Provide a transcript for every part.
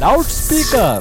Loud speaker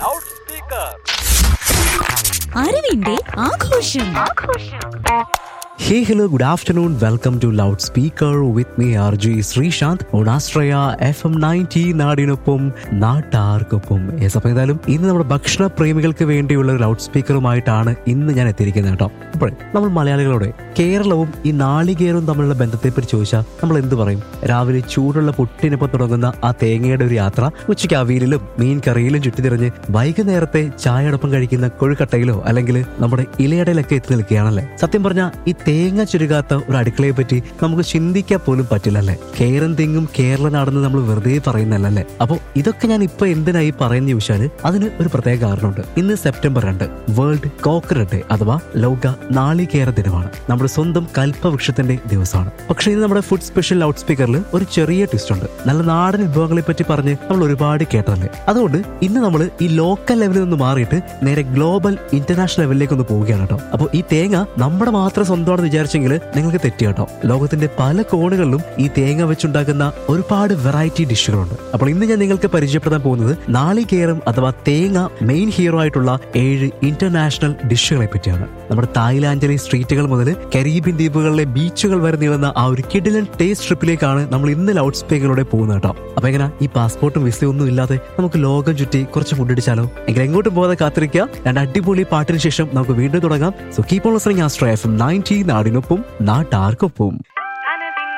അറിവിന്റെ ആഘോഷം Hey, hello, good afternoon. Welcome to Loudspeaker with me, RJ Srishant, on Astraya FM 90 നാടിനൊപ്പം നാട്ടാർക്കൊപ്പം yes അപ്പോൾ ഏതായാലും ഇന്ന് നമ്മുടെ ഭക്ഷണ പ്രേമികൾക്ക് വേണ്ടിയുള്ള ഒരു ലൗഡ് സ്പീക്കറുമായിട്ടാണ് ഇന്ന് ഞാൻ എത്തിയിരിക്കുന്നത് കേട്ടോ അപ്പോൾ നമ്മൾ മലയാളികളോട് കേരളവും ഈ നാളികേരവും തമ്മിലുള്ള ബന്ധത്തെപ്പറ്റി ചോദിച്ചാൽ നമ്മൾ എന്ത് പറയും രാവിലെ ചൂടുള്ള പുട്ടിനൊപ്പം തുടങ്ങുന്ന ആ തേങ്ങയുടെ ഒരു യാത്ര ഉച്ചയ്ക്ക് അവിയലിലും മീൻ കറിയിലും ചുറ്റിത്തിരിഞ്ഞ് വൈകുന്നേരത്തെ ചായയോടൊപ്പം കഴിക്കുന്ന കൊഴുക്കട്ടയിലോ അല്ലെങ്കിൽ നമ്മുടെ ഇലയടയിലൊക്കെ എത്തി നിൽക്കുകയാണല്ലേ സത്യം പറഞ്ഞാൽ ഈ തേങ്ങ ചുരുകാത്ത ഒരു അടുക്കളയെ പറ്റി നമുക്ക് ചിന്തിക്കാൻ പോലും പറ്റില്ലല്ലേ കേരളം തെങ്ങും കേരളനാടെന്ന് നമ്മൾ വെറുതെ പറയുന്നല്ലേ അപ്പോൾ ഇതൊക്കെ ഞാൻ ഇപ്പൊ എന്തിനായി പറയുന്ന ചോദിച്ചാല് അതിന് ഒരു പ്രത്യേക കാരണമുണ്ട് ഇന്ന് സെപ്റ്റംബർ രണ്ട് വേൾഡ് കോക്കനട്ട് ഡേ അഥവാ ലോക നാളികേര ദിനമാണ് നമ്മുടെ സ്വന്തം കൽപ്പവൃക്ഷത്തിന്റെ ദിവസമാണ് പക്ഷെ ഇന്ന് നമ്മുടെ ഫുഡ് സ്പെഷ്യൽ ലൗഡ് സ്പീക്കറിൽ ഒരു ചെറിയ ട്വിസ്റ്റ് ഉണ്ട് നല്ല നാടൻ വിഭവങ്ങളെ പറ്റി പറഞ്ഞ് നമ്മൾ ഒരുപാട് കേട്ടതല്ലേ അതുകൊണ്ട് ഇന്ന് നമ്മൾ ഈ ലോക്കൽ ലെവലിൽ നിന്ന് മാറിയിട്ട് നേരെ ഗ്ലോബൽ ഇന്റർനാഷണൽ ലെവലിലേക്ക് ഒന്ന് പോവുകയാണ് കേട്ടോ അപ്പോൾ ഈ തേങ്ങ നമ്മുടെ മാത്രം സ്വന്തമാണെന്ന് വിചാരിച്ചെങ്കിൽ നിങ്ങൾക്ക് തെറ്റി കേട്ടോ ലോകത്തിന്റെ പല കോണുകളിലും ഈ തേങ്ങ വെച്ചുണ്ടാക്കുന്ന ഒരുപാട് വെറൈറ്റി ഡിഷുകളുണ്ട് അപ്പോൾ ഇന്ന് ഞാൻ നിങ്ങൾക്ക് പരിചയപ്പെടുത്താൻ പോകുന്നത് നാളികേരം അഥവാ തേങ്ങ മെയിൻ ഹീറോ ആയിട്ടുള്ള ഏഴ് ഇന്റർനാഷണൽ ഡിഷുകളെ പറ്റിയാണ് നമ്മുടെ തായ്ലാന്റിലെ സ്ട്രീറ്റുകൾ മുതൽ കരീബിയൻ ദ്വീപുകളിലെ ബീച്ചുകൾ വരെ നീളുന്ന ആ ഒരു കിഡിലൻ ടേസ്റ്റ് ട്രിപ്പിലേക്കാണ് നമ്മൾ ഇന്ന് ലൗഡ് സ്പീക്കറിലൂടെ പോകുന്നത് കേട്ടോ അപ്പൊ എങ്ങനെ ഈ പാസ്പോർട്ടും വിസയും ഒന്നും ഇല്ലാതെ നമുക്ക് ലോകം ചുറ്റി കുറച്ച് ഫുഡ് അടിച്ചാലോ എങ്കിൽ എങ്ങോട്ടും പോകാതെ കാത്തിരിക്കുക രണ്ട് അടിപൊളി പാട്ടിന് ശേഷം നമുക്ക് വീണ്ടും തുടങ്ങാം so keep on listening Astro F M ninety നാടിനൊപ്പം നാട്ടാർക്കൊപ്പം